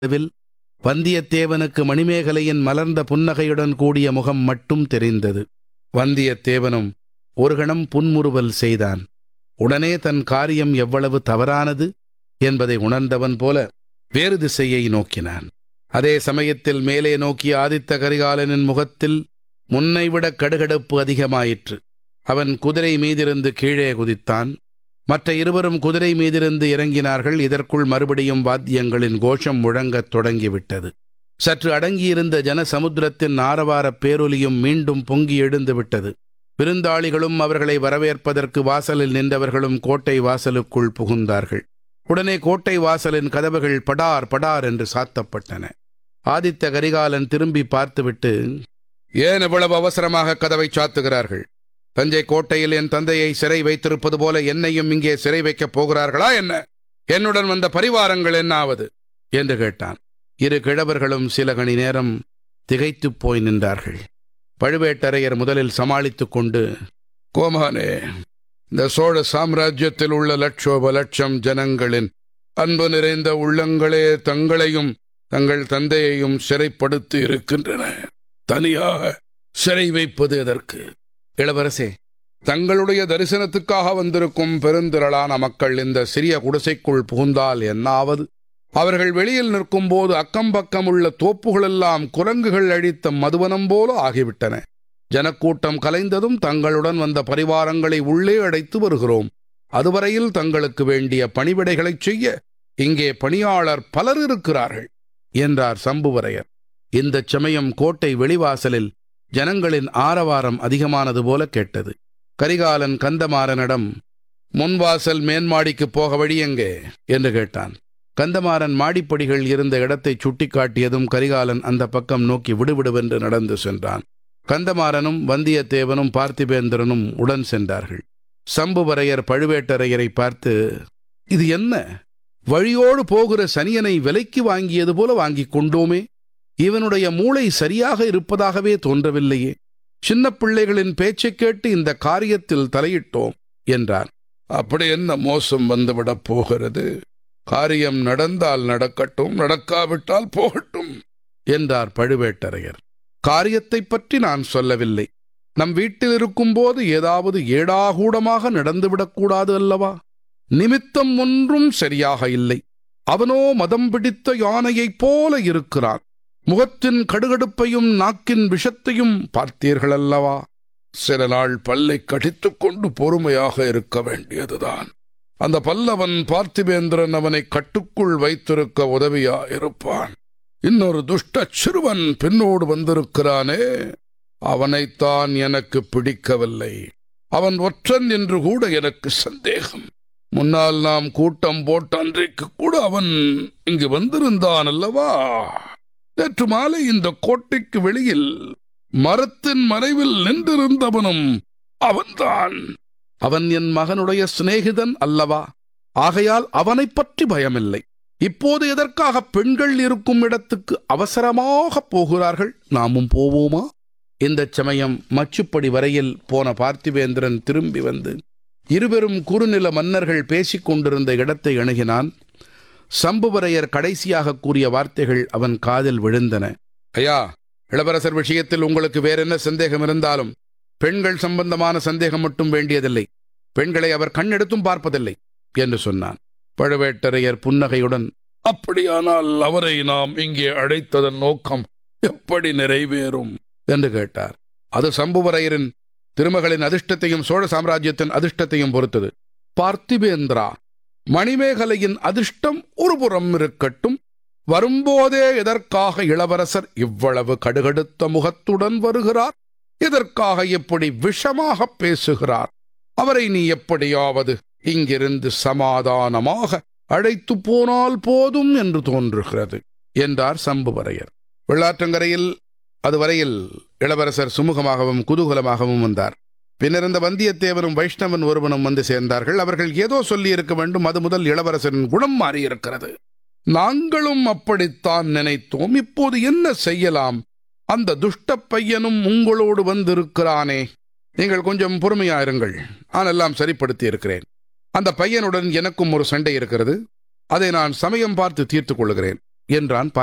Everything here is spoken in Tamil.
வில் வந்தியத்தேவனுக்கு மணிமேகலையின் மலர்ந்த புன்னகையுடன் கூடிய முகம் மட்டும் தெரிந்தது வந்தியத்தேவனும் ஒரு கணம் புன்முறுவல் செய்தான் உடனே தன் காரியம் எவ்வளவு தவறானது என்பதை உணர்ந்தவன் போல வேறு திசையை நோக்கினான் அதே சமயத்தில் மேலே நோக்கிய ஆதித்த கரிகாலனின் முகத்தில் முன்னைவிட கடுகடுப்பு அதிகமாயிற்று அவன் குதிரை மீதிருந்து கீழே குதித்தான் மற்ற இருவரும் குதிரை மீதிருந்து இறங்கினார்கள் இதற்குள் மறுபடியும் வாத்தியங்களின் கோஷம் முழங்கத் தொடங்கிவிட்டது சற்று அடங்கியிருந்த ஜனசமுத்திரத்தின் ஆரவாரப் பேரொலியும் மீண்டும் பொங்கி எழுந்து விட்டது விருந்தாளிகளும் அவர்களை வரவேற்பதற்கு வாசலில் நின்றவர்களும் கோட்டை வாசலுக்குள் புகுந்தார்கள் உடனே கோட்டை வாசலின் கதவுகள் படார் படார் என்று சாத்தப்பட்டன ஆதித்த கரிகாலன் திரும்பி பார்த்துவிட்டு ஏன் இவ்வளவு அவசரமாக கதவை சாத்துகிறார்கள் தஞ்சை கோட்டையில் என் தந்தையை சிறை வைத்திருப்பது போல என்னையும் இங்கே சிறை வைக்கப் போகிறார்களா என்ன என்னுடன் வந்த பரிவாரங்கள் என்னாவது என்று கேட்டான் இரு கிழவர்களும் சில கணி நேரம் திகைத்துப் போய் நின்றார்கள் பழுவேட்டரையர் முதலில் சமாளித்துக் கொண்டு கோமானே இந்த சோழ சாம்ராஜ்யத்தில் உள்ள லட்சோப லட்சம் ஜனங்களின் அன்பு நிறைந்த உள்ளங்களே தங்களையும் தங்கள் தந்தையையும் சிறைப்படுத்தி இருக்கின்றன தனியாக சிறை வைப்பது எதற்கு இளவரசே தங்களுடைய தரிசனத்துக்காக வந்திருக்கும் பெருந்திரளான மக்கள் இந்த சிறிய குடிசைக்குள் புகுந்தால் என்னாவது அவர்கள் வெளியில் நிற்கும்போது அக்கம் பக்கம் உள்ள தோப்புகளெல்லாம் குரங்குகள் அழித்த மதுவனம் போல ஆகிவிட்டன ஜனக்கூட்டம் கலைந்ததும் தங்களுடன் வந்த பரிவாரங்களை உள்ளே அடைத்து வருகிறோம் அதுவரையில் தங்களுக்கு வேண்டிய பணிவிடைகளைச் செய்ய இங்கே பணியாளர் பலர் இருக்கிறார்கள் என்றார் சம்புவரையர் இந்தச் சமயம் கோட்டை வெளிவாசலில் ஜனங்களின் ஆரவாரம் அதிகமானது போல கேட்டது கரிகாலன் கந்தமாறனிடம் முன்வாசல் மேன்மாடிக்கு போக வழி எங்கே என்று கேட்டான் கந்தமாறன் மாடிப்படிகள் இருந்த இடத்தை சுட்டிக்காட்டியதும் கரிகாலன் அந்த பக்கம் நோக்கி விடுவிடுவென்று நடந்து சென்றான் கந்தமாறனும் வந்தியத்தேவனும் பார்த்திபேந்திரனும் உடன் சென்றார்கள் சம்புவரையர் பழுவேட்டரையரை பார்த்து இது என்ன வழியோடு போகிற சனியனை விலைக்கு வாங்கியது போல வாங்கிக் கொண்டோமே இவனுடைய மூளை சரியாக இருப்பதாகவே தோன்றவில்லையே சின்ன பிள்ளைகளின் பேச்சைக் கேட்டு இந்த காரியத்தில் தலையிட்டோம் என்றார் அப்படி என்ன மோசம் வந்துவிடப் போகிறது காரியம் நடந்தால் நடக்கட்டும் நடக்காவிட்டால் போகட்டும் என்றார் பழுவேட்டரையர் காரியத்தைப் பற்றி நான் சொல்லவில்லை நம் வீட்டில் இருக்கும்போது ஏதாவது ஏடாகூடமாக நடந்துவிடக்கூடாது அல்லவா நிமித்தம் ஒன்றும் சரியாக இல்லை அவனோ மதம் பிடித்த யானையைப் போல இருக்கிறான் முகத்தின் கடுகடுப்பையும் நாக்கின் விஷத்தையும் பார்த்தீர்கள் அல்லவா சில நாள் பல்லை கடித்துக் கொண்டு பொறுமையாக இருக்க வேண்டியதுதான் அந்த பல்லவன் பார்த்திபேந்திரன் அவனை கட்டுக்குள் வைத்திருக்க உதவியா இருப்பான் இன்னொரு துஷ்ட சிறுவன் பின்னோடு வந்திருக்கிறானே அவனைத்தான் எனக்கு பிடிக்கவில்லை அவன் ஒற்றன் என்று கூட எனக்கு சந்தேகம் முன்னால் நாம் கூட்டம் போட்ட அன்றைக்கு கூட அவன் இங்கு வந்திருந்தான் அல்லவா நேற்று மாலை இந்த கோட்டைக்கு வெளியில் மரத்தின் மறைவில் நின்றிருந்தவனும் அவன்தான் அவன் என் மகனுடைய சிநேகிதன் அல்லவா ஆகையால் அவனைப் பற்றி பயமில்லை இப்போது எதற்காக பெண்கள் இருக்கும் இடத்துக்கு அவசரமாக போகிறார்கள் நாமும் போவோமா இந்தச் சமயம் மச்சுப்படி வரையில் போன பார்த்திவேந்திரன் திரும்பி வந்து இருவரும் குறுநில மன்னர்கள் பேசிக் கொண்டிருந்த இடத்தை அணுகினான் சம்புவரையர் கடைசியாக கூறிய வார்த்தைகள் அவன் காதில் விழுந்தன ஐயா இளவரசர் விஷயத்தில் உங்களுக்கு வேறென்ன சந்தேகம் இருந்தாலும் பெண்கள் சம்பந்தமான சந்தேகம் மட்டும் வேண்டியதில்லை பெண்களை அவர் கண்ணெடுத்தும் பார்ப்பதில்லை என்று சொன்னான் பழுவேட்டரையர் புன்னகையுடன் அப்படியானால் அவரை நாம் இங்கே அழைத்ததன் நோக்கம் எப்படி நிறைவேறும் என்று கேட்டார் அது சம்புவரையரின் திருமகளின் அதிர்ஷ்டத்தையும் சோழ சாம்ராஜ்யத்தின் அதிர்ஷ்டத்தையும் பொறுத்தது பார்த்திபேந்திரா மணிமேகலையின் அதிர்ஷ்டம் ஒரு புறம் இருக்கட்டும் வரும்போதே எதற்காக இளவரசர் இவ்வளவு கடுகடுத்த முகத்துடன் வருகிறார் எதற்காக இப்படி விஷமாக பேசுகிறார் அவரை நீ எப்படியாவது இங்கிருந்து சமாதானமாக அழைத்து போனால் போதும் என்று தோன்றுகிறது என்றார் சம்புவரையர் வெள்ளாற்றங்கரையில் அதுவரையில் இளவரசர் சுமூகமாகவும் குதூகலமாகவும் வந்தார் பின்னிருந்த வந்தியத்தேவனும் வைஷ்ணவன் ஒருவனும் வந்து சேர்ந்தார்கள் அவர்கள் ஏதோ சொல்லி இருக்க வேண்டும் அது முதல் இளவரசரின் குணம் மாறியிருக்கிறது நாங்களும் அப்படித்தான் நினைத்தோம் இப்போது என்ன செய்யலாம் அந்த துஷ்ட பையனும் உங்களோடு வந்திருக்கிறானே நீங்கள் கொஞ்சம் பொறுமையாயிருங்கள் நான் எல்லாம் சரிப்படுத்தி இருக்கிறேன் அந்த பையனுடன் எனக்கும் ஒரு சண்டை இருக்கிறது அதை நான் சமயம் பார்த்து தீர்த்துக் கொள்கிறேன் என்றான்